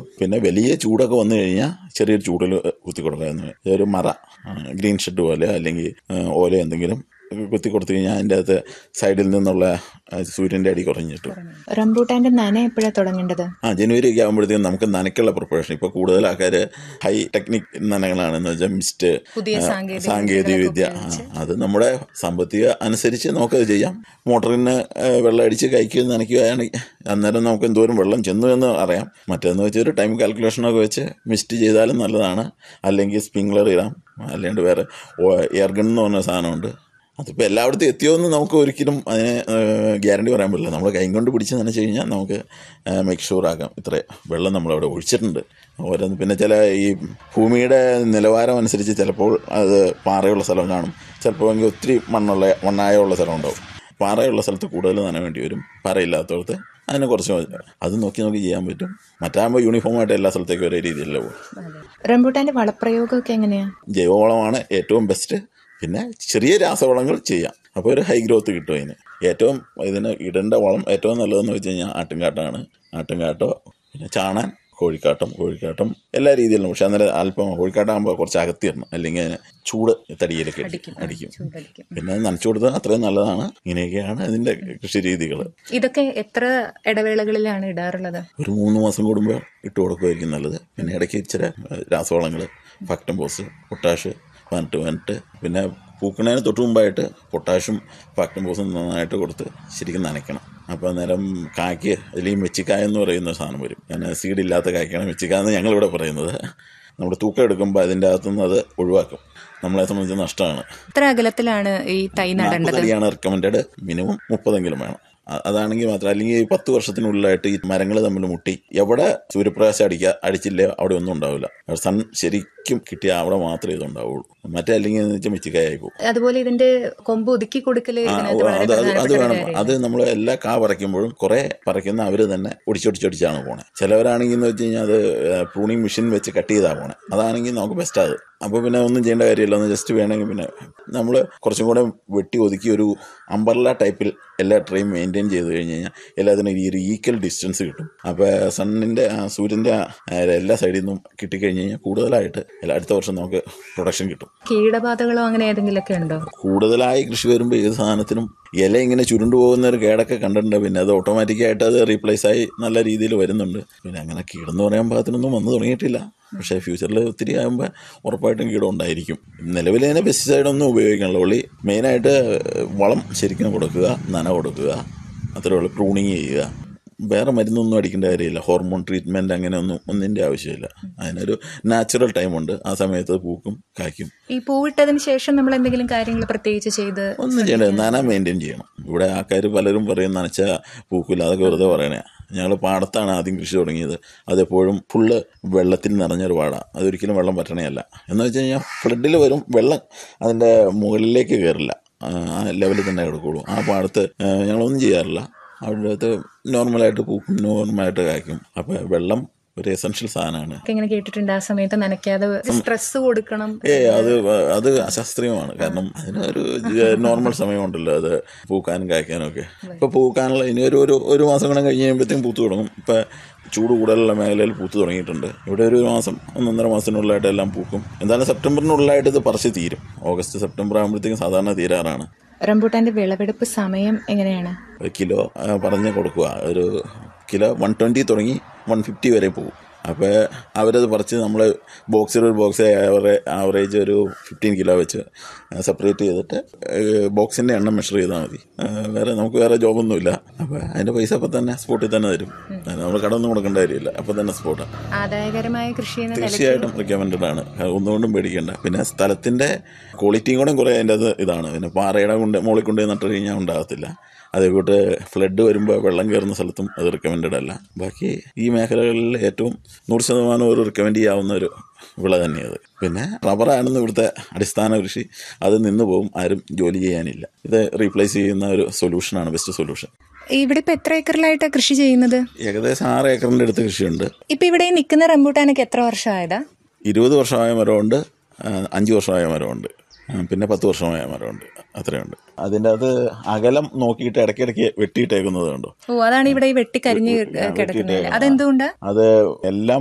പിന്നെ വലിയ ചൂടൊക്കെ വന്നു കഴിഞ്ഞാൽ ചെറിയൊരു ചൂടിൽ കുത്തി കൊടുക്കാമെന്ന് ഒരു മറ ഗ്രീൻ ഷെഡ് പോലെ അല്ലെങ്കിൽ ഓല എന്തെങ്കിലും കുത്തി കൊടുത്തു കഴിഞ്ഞാൽ അതിൻ്റെ അകത്ത് സൈഡിൽ നിന്നുള്ള ആ, സൂര്യൻ്റെ അടി കുറഞ്ഞിട്ടു റംബൂട്ടാന്റെ നന എപ്പോഴാണ് തുടങ്ങേണ്ടത് ആ ജനുവരി ഒക്കെ ആകുമ്പോഴത്തേക്കും നമുക്ക് നനയ്ക്കുള്ള പ്രിപ്പറേഷൻ ഇപ്പോൾ കൂടുതൽ ആൾക്കാർ ഹൈ ടെക്നിക് നനകളാണെന്ന് വെച്ചാൽ മിസ്റ്റ് പുതിയ ആ, സാങ്കേതിക സാങ്കേതിക വിദ്യ ആ, അത് നമ്മുടെ സാമ്പത്തിക അനുസരിച്ച് നമുക്കത് ചെയ്യാം മോട്ടറിന് ആ, വെള്ളം അടിച്ച് കൈക്ക് നനയ്ക്കുകയാണെങ്കിൽ അന്നേരം നമുക്ക് എന്തോരം വെള്ളം ചെന്നു എന്ന് അറിയാം മറ്റേന്ന് വെച്ചാൽ ഒരു ടൈം കാൽക്കുലേഷനൊക്കെ വെച്ച് മിസ്റ്റ് ചെയ്താലും നല്ലതാണ് അല്ലെങ്കിൽ സ്പ്രിംഗ്ലർ ഇടാം അല്ലാണ്ട് വേറെ എയർഗൺ എന്ന് പറഞ്ഞ സാധനമുണ്ട് അതിപ്പോൾ എല്ലായിടത്തും എത്തിയോ എന്ന് നമുക്ക് ഒരിക്കലും അതിന് ഗ്യാരണ്ടി പറയാൻ പറ്റില്ല നമ്മൾ കൈ കൊണ്ട് പിടിച്ച് നനച്ച് കഴിഞ്ഞാൽ നമുക്ക് മേക്ക് ഷുവർ ആക്കാം ഇത്ര വെള്ളം നമ്മളവിടെ ഒഴിച്ചിട്ടുണ്ട് ഓരോന്ന് പിന്നെ ചില ഈ ഭൂമിയുടെ നിലവാരം അനുസരിച്ച് ചിലപ്പോൾ അത് പാറയുള്ള സ്ഥലം കാണും ചിലപ്പോൾ എങ്കിൽ ഒത്തിരി മണ്ണുള്ള മണ്ണായുള്ള സ്ഥലം ഉണ്ടാവും പാറയുള്ള സ്ഥലത്ത് കൂടുതൽ നന വേണ്ടി വരും പാറയില്ലാത്തടത്ത് അതിനെ കുറച്ച് മതി. അത് നോക്കി നോക്കി ചെയ്യാൻ പറ്റും മറ്റാകുമ്പോൾ യൂണിഫോമായിട്ട് എല്ലാ സ്ഥലത്തേക്കും ഒരേ രീതിയിലല്ലേ പോകും റംബൂട്ടാന്റെ വളപ്രയോഗമൊക്കെ എങ്ങനെയാ ജൈവവളമാണ് ഏറ്റവും ബെസ്റ്റ് പിന്നെ ചെറിയ രാസവളങ്ങൾ ചെയ്യാം അപ്പോൾ ഒരു ഹൈ ഗ്രോത്ത് കിട്ടും അതിന് ഏറ്റവും ഇതിന് ഇടേണ്ട വളം ഏറ്റവും നല്ലതെന്ന് വെച്ച് കഴിഞ്ഞാൽ ആട്ടുംകാട്ടാണ് ആട്ടുംകാട്ടോ പിന്നെ ചാണാൻ കോഴിക്കാട്ടം കോഴിക്കാട്ടം എല്ലാ രീതിയിലും പക്ഷെ അന്നേരം അല്പം കോഴിക്കാട്ടാകുമ്പോൾ കുറച്ച് അകത്തി ഇടണം അല്ലെങ്കിൽ അതിന് ചൂട് തടിയിലേക്ക് അടിക്കും. അടിക്കും ചൂടടിക്കും. പിന്നെ അത് നനച്ചു കൊടുത്താൽ അത്രയും നല്ലതാണ് ഇങ്ങനെയൊക്കെയാണ് ഇതിൻ്റെ കൃഷി രീതികൾ ഇതൊക്കെ എത്ര ഇടവേളകളിലാണ് ഇടാറുള്ളത് ഒരു മൂന്ന് മാസം കൂടുമ്പോൾ ഇട്ട് കൊടുക്കുമായിരിക്കും നല്ലത് പിന്നെ ഇടയ്ക്ക് ഇച്ചിരി രാസവളങ്ങൾ ഫാക്ടം പോസ് പൊട്ടാഷ് പതിനെട്ട് പതിനെട്ട് പിന്നെ പൂക്കണതിന് തൊട്ട് മുമ്പായിട്ട് പൊട്ടാഷും ഫാക്ടം പോസും നന്നായിട്ട് കൊടുത്ത് ശരിക്കും നനയ്ക്കണം അപ്പോൾ അന്നേരം കായ്ക്ക് അതിൽ ഈ മെച്ചിക്കായ എന്ന് പറയുന്ന സാധനം വരും ഞാൻ സീഡില്ലാത്ത കായ്ക്കാണ് മെച്ചിക്കായ എന്ന് ഞങ്ങളിവിടെ പറയുന്നത് നമ്മൾ തൂക്കം എടുക്കുമ്പോൾ അതിൻ്റെ അകത്തുനിന്ന് അത് ഒഴിവാക്കും നമ്മളെ സംബന്ധിച്ച് നഷ്ടമാണ് എത്ര അകലത്തിലാണ് ഈ തൈ നടേണ്ടത് നാൽപ്പതടിയാണ് റെക്കമെൻഡഡ് മിനിമം മുപ്പതെങ്കിലും വേണം അ- അതാണെങ്കിൽ മാത്രം അല്ലെങ്കിൽ ഈ പത്ത് വർഷത്തിനുള്ളിലായിട്ട് ഈ മരങ്ങൾ തമ്മിൽ മുട്ടി എവിടെ സൂര്യപ്രകാശം അടിക്കുക അടിച്ചില്ലേ അവിടെ ഒന്നും ഉണ്ടാവില്ല സൺ ശരിക്കും കിട്ടിയാൽ അവിടെ മാത്രമേ ഇതുണ്ടാവുള്ളൂ മറ്റേ അല്ലെങ്കിൽ എന്ന് വെച്ചാൽ മിച്ചിക്കായി പോകും അതുപോലെ ഇതിന്റെ കൊമ്പ് ഒതുക്കി കൊടുക്കല് ആ, ഇതിനകത്ത് ഓ, വളരെ അത് അത് അത് പ്രധാനപ്പെട്ട ഒരു വേണം കാര്യമാണ്. അത് നമ്മൾ എല്ലാ കാ പറിക്കുമ്പോഴും കുറെ പറിക്കുന്ന അവർ തന്നെ ഒടിച്ചൊടിച്ചൊടിച്ചാണ് പോണേ ചിലവരാണെങ്കിൽ എന്ന് വെച്ച് കഴിഞ്ഞാൽ അത് പ്രൂണിങ് മെഷീൻ വെച്ച് കട്ട് ചെയ്താൽ പോണേ അതാണെങ്കിൽ നമുക്ക് ബെസ്റ്റ് അത് അപ്പോൾ പിന്നെ ഒന്നും ചെയ്യേണ്ട കാര്യമില്ല ഒന്ന് ജസ്റ്റ് വേണമെങ്കിൽ പിന്നെ നമ്മൾ കുറച്ചും കൂടെ വെട്ടി ഒതുക്കി ഒരു അമ്പർല ടൈപ്പിൽ എല്ലാ ട്രെയും മെയിൻറ്റെയിൻ ചെയ്ത് കഴിഞ്ഞ് കഴിഞ്ഞാൽ എല്ലാത്തിനും ഈ ഒരു ഈക്വൽ ഡിസ്റ്റൻസ് കിട്ടും അപ്പോൾ സണ്ണിൻ്റെ സൂര്യൻ്റെ എല്ലാ സൈഡിൽ നിന്നും കിട്ടിക്കഴിഞ്ഞ് കഴിഞ്ഞാൽ കൂടുതലായിട്ട് എല്ലാ- അടുത്ത വർഷം നമുക്ക് പ്രൊഡക്ഷൻ കിട്ടും കീടബാധകളോ അങ്ങനെ ഏതെങ്കിലുമൊക്കെ ഉണ്ടോ കൂടുതലായി കൃഷി വരുമ്പോൾ ഏത് സാധനത്തിനും ഇല ഇങ്ങനെ ചുരുണ്ടു പോകുന്ന ഒരു കേടൊക്കെ കണ്ടിട്ടുണ്ട് പിന്നെ അത് ഓട്ടോമാറ്റിക്കായിട്ട് അത് റീപ്ലേസ് ആയി നല്ല രീതിയിൽ വരുന്നുണ്ട് പിന്നെ അങ്ങനെ കീടെന്ന് പറയാൻ പാകത്തിനൊന്നും വന്നു തുടങ്ങിയിട്ടില്ല പക്ഷേ ഫ്യൂച്ചറിൽ ഒത്തിരി ആകുമ്പോൾ ഉറപ്പായിട്ടും കീടം ഉണ്ടായിരിക്കും നിലവിൽ തന്നെ പെസ്റ്റിസൈഡ് ഒന്നും ഉപയോഗിക്കണല്ലോ ഉള്ളി മെയിനായിട്ട് വളം ശരിക്കും കൊടുക്കുക നന കൊടുക്കുക അത്രേ ഉള്ളൂ പ്രൂണിങ് ചെയ്യുക വേറെ മരുന്നൊന്നും അടിക്കേണ്ട കാര്യമില്ല ഹോർമോൺ ട്രീറ്റ്മെൻറ്റ് അങ്ങനെ ഒന്നും ഒന്നിൻ്റെ ആവശ്യമില്ല അതിനൊരു നാച്ചുറൽ ടൈമുണ്ട് ആ സമയത്ത് പൂക്കും കായ്ക്കും ഈ പൂവിട്ടതിന് ശേഷം നമ്മൾ എന്തെങ്കിലും കാര്യങ്ങൾ പ്രത്യേകിച്ച് ചെയ്ത് ഒന്നും ചെയ്യണ്ട നന മെയിൻറ്റെയിൻ ചെയ്യണം ഇവിടെ ആൾക്കാർ പലരും പറയും നനച്ച പൂക്കില്ല അതൊക്കെ വെറുതെ പറയണേ ഞങ്ങൾ പാടത്താണ് ആദ്യം കൃഷി തുടങ്ങിയത് അതെപ്പോഴും ഫുള്ള് വെള്ളത്തിൽ നിറഞ്ഞൊരു പാടാണ് അതൊരിക്കലും വെള്ളം പറ്റണയല്ല എന്ന് വെച്ച് കഴിഞ്ഞാൽ ഫ്ലഡിൽ വരും വെള്ളം അതിൻ്റെ മുകളിലേക്ക് കയറില്ല ആ ലെവലിൽ തന്നെ കിടക്കുള്ളൂ ആ പാടത്ത് ആ, ഞങ്ങളൊന്നും ചെയ്യാറില്ല അവിടെ അകത്ത് നോർമലായിട്ട് പൂക്കും നോർമലായിട്ട് കായ്ക്കും അപ്പോൾ വെള്ളം ഒരു എസൻഷ്യൽ സാധനമാണ് ഒക്കെ ഇങ്ങനെ കേട്ടിട്ടുണ്ട് ആ സമയത്ത് നനയ്ക്കാതെ സ്ട്രെസ് കൊടുക്കണം ഏ അത് അത് അശാസ്ത്രീയമാണ് കാരണം അതിന് ഒരു നോർമൽ സമയമുണ്ടല്ലോ അത് പൂക്കാനും കായ്ക്കാനും ഒക്കെ ഇപ്പൊ പൂക്കാനുള്ള ഇനി ഒരു ഒരു ഒരു മാസം കൂടെ കഴിഞ്ഞ് കഴിയുമ്പോഴത്തേക്കും പൂത്ത് തുടങ്ങും ഇപ്പൊ ചൂട് കൂടുതലുള്ള മേഖലയിൽ പൂത്ത് തുടങ്ങിയിട്ടുണ്ട് ഇവിടെ ഒരു മാസം ഒന്നൊന്നര മാസത്തിനുള്ളിലായിട്ട് എല്ലാം പൂക്കും എന്തായാലും സെപ്റ്റംബറിനുള്ളിലായിട്ട് ഇത് പറിച്ച് തീരും ഓഗസ്റ്റ് സെപ്റ്റംബർ ആകുമ്പോഴത്തേക്കും സാധാരണ തീരാറാണ് റംബൂട്ടാന്റെ വിളവെടുപ്പ് സമയം എങ്ങനെയാണ് ഒരു കിലോ ആ, പറഞ്ഞ് കൊടുക്കുക ഒരു കിലോ വൺ ട്വൻറ്റി തുടങ്ങി വൺ ഫിഫ്റ്റി വരെ പോകും അപ്പോൾ അവരത് പറിച്ച് നമ്മൾ ബോക്സിൽ ഒരു ബോക്സ് ആവറേജ് ഒരു ഫിഫ്റ്റീൻ കിലോ വെച്ച് സെപ്പറേറ്റ് ചെയ്തിട്ട് ബോക്സിൻ്റെ എണ്ണം മെഷർ ചെയ്താൽ മതി ആ, വേറെ നമുക്ക് വേറെ ജോബൊന്നുമില്ല അപ്പോൾ അതിൻ്റെ പൈസ അപ്പം തന്നെ സ്പോട്ടിൽ തന്നെ തരും നമ്മൾ കടമൊന്നും കൊടുക്കേണ്ട കാര്യമില്ല അപ്പം തന്നെ സ്പോട്ടാണ് ആദായകരമായ കൃഷി എന്ന നിലയ്ക്ക് തീർച്ചയായിട്ടും റിക്കമെൻഡഡ് ആണ് അത് ഒന്നുകൊണ്ടും പേടിക്കേണ്ട പിന്നെ സ്ഥലത്തിന്റെ ക്വാളിറ്റിയും കൂടെ കുറേ അതിൻ്റെ അത് ഇതാണ് പിന്നെ പാറയുടെ കൊണ്ട് മുകളിൽ കൊണ്ട് നട്ട് കഴിഞ്ഞാൽ ഉണ്ടാകത്തില്ല അതേക്കൂട്ട് ഫ്ലഡ് വരുമ്പോൾ വെള്ളം കയറുന്ന സ്ഥലത്തും അത് റിക്കമെൻഡഡ് അല്ല ബാക്കി ഈ മേഖലകളിൽ ഏറ്റവും നൂറ് ശതമാനം ഒരു റിക്കമെൻഡ് ചെയ്യാവുന്ന ഒരു വിള തന്നെയത് പിന്നെ റബ്ബറാണെന്ന് ഇവിടുത്തെ അടിസ്ഥാന കൃഷി അത് നിന്ന് പോകും ആരും ജോലി ചെയ്യാനില്ല ഇത് റീപ്ലേസ് ചെയ്യുന്ന ഒരു സൊല്യൂഷനാണ് ബെസ്റ്റ് സൊല്യൂഷൻ ഇവിടെ ഇപ്പൊ എത്ര ഏക്കറിലായിട്ട് കൃഷി ചെയ്യുന്നത് ഏകദേശം ആറ് ഏക്കറിൻ്റെ അടുത്ത് കൃഷിയുണ്ട് ഇപ്പൊ ഇവിടെ ഈ നിൽക്കുന്ന റംബൂട്ടാനൊക്കെ എത്ര വർഷമായതാ ഇരുപത് വർഷമായ മരമുണ്ട് ആ, അഞ്ച് വർഷമായ മരമുണ്ട് ആ, പിന്നെ പത്ത് വർഷമായ മരമുണ്ട് അത്രയുണ്ട് അതിൻ്റെ അത് അകലം നോക്കിയിട്ട് ഇടയ്ക്കിടയ്ക്ക് വെട്ടിയിട്ടേക്കുന്നത് കണ്ടോ ഓ അതാണ് ഇവിടെ ഈ വെട്ടി കരിഞ്ഞ് കിടക്കുന്നത് അതെന്തുകൊണ്ടാ അത് എല്ലാം